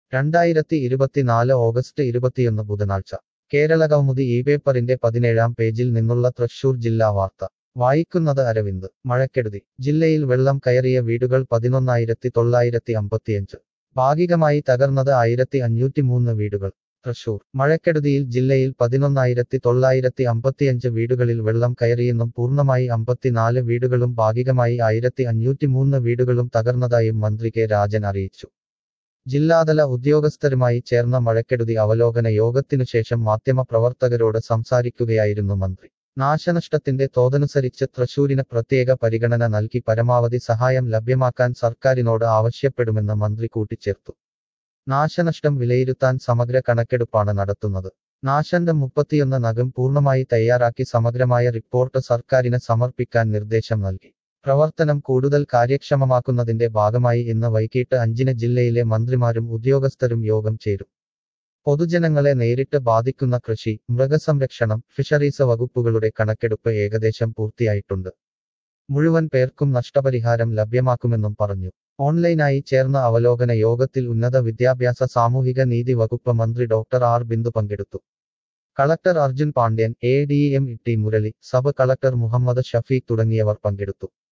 രണ്ടായിരത്തി ഇരുപത്തിനാല് ഓഗസ്റ്റ് ഇരുപത്തിയൊന്ന് ബുധനാഴ്ച കേരള കൗമുദി ഈ പേപ്പറിന്റെ പതിനേഴാം പേജിൽ നിന്നുള്ള തൃശൂർ ജില്ലാ വാർത്ത വായിക്കുന്നത് അരവിന്ദ് മഴക്കെടുതി ജില്ലയിൽ വെള്ളം കയറിയ വീടുകൾ പതിനൊന്നായിരത്തി തൊള്ളായിരത്തി അമ്പത്തിയഞ്ച് ഭാഗികമായി തകർന്നത് ആയിരത്തി അഞ്ഞൂറ്റിമൂന്ന് വീടുകൾ തൃശൂർ മഴക്കെടുതിയിൽ ജില്ലയിൽ പതിനൊന്നായിരത്തി തൊള്ളായിരത്തി അമ്പത്തിയഞ്ച് വീടുകളിൽ വെള്ളം കയറിയെന്നും പൂർണ്ണമായി അമ്പത്തിനാല് വീടുകളും ഭാഗികമായി ആയിരത്തി അഞ്ഞൂറ്റിമൂന്ന് വീടുകളും തകർന്നതായും മന്ത്രി കെ രാജൻ അറിയിച്ചു ജില്ലാതല ഉദ്യോഗസ്ഥരുമായി ചേർന്ന മഴക്കെടുതി അവലോകന യോഗത്തിനുശേഷം മാധ്യമപ്രവർത്തകരോട് സംസാരിക്കുകയായിരുന്നു മന്ത്രി നാശനഷ്ടത്തിന്റെ തോതനുസരിച്ച് തൃശൂരിന് പ്രത്യേക പരിഗണന നൽകി പരമാവധി സഹായം ലഭ്യമാക്കാൻ സർക്കാരിനോട് ആവശ്യപ്പെടുമെന്ന് മന്ത്രി കൂട്ടിച്ചേർത്തു നാശനഷ്ടം വിലയിരുത്താൻ സമഗ്ര കണക്കെടുപ്പാണ് നടത്തുന്നത് നാശന്റെ മുപ്പത്തിയൊന്ന് നഗം പൂർണ്ണമായി തയ്യാറാക്കി സമഗ്രമായ റിപ്പോർട്ട് സർക്കാരിന് സമർപ്പിക്കാൻ നിർദ്ദേശം നൽകി പ്രവർത്തനം കൂടുതൽ കാര്യക്ഷമമാക്കുന്നതിന്റെ ഭാഗമായി ഇന്ന് വൈകിട്ട് അഞ്ചിന് ജില്ലയിലെ മന്ത്രിമാരും ഉദ്യോഗസ്ഥരും യോഗം ചേരും പൊതുജനങ്ങളെ നേരിട്ട് ബാധിക്കുന്ന കൃഷി മൃഗസംരക്ഷണം ഫിഷറീസ് വകുപ്പുകളുടെ കണക്കെടുപ്പ് ഏകദേശം പൂർത്തിയായിട്ടുണ്ട് മുഴുവൻ പേർക്കും നഷ്ടപരിഹാരം ലഭ്യമാക്കുമെന്നും പറഞ്ഞു ഓൺലൈനായി ചേർന്ന അവലോകന യോഗത്തിൽ ഉന്നത വിദ്യാഭ്യാസ സാമൂഹിക നീതി വകുപ്പ് മന്ത്രി ഡോക്ടർ ആർ ബിന്ദു പങ്കെടുത്തു collector Arjun Pandian A D M T Murali sub collector Muhammad Shafeeq തുടങ്ങിയവർ പങ്കെടുത്തു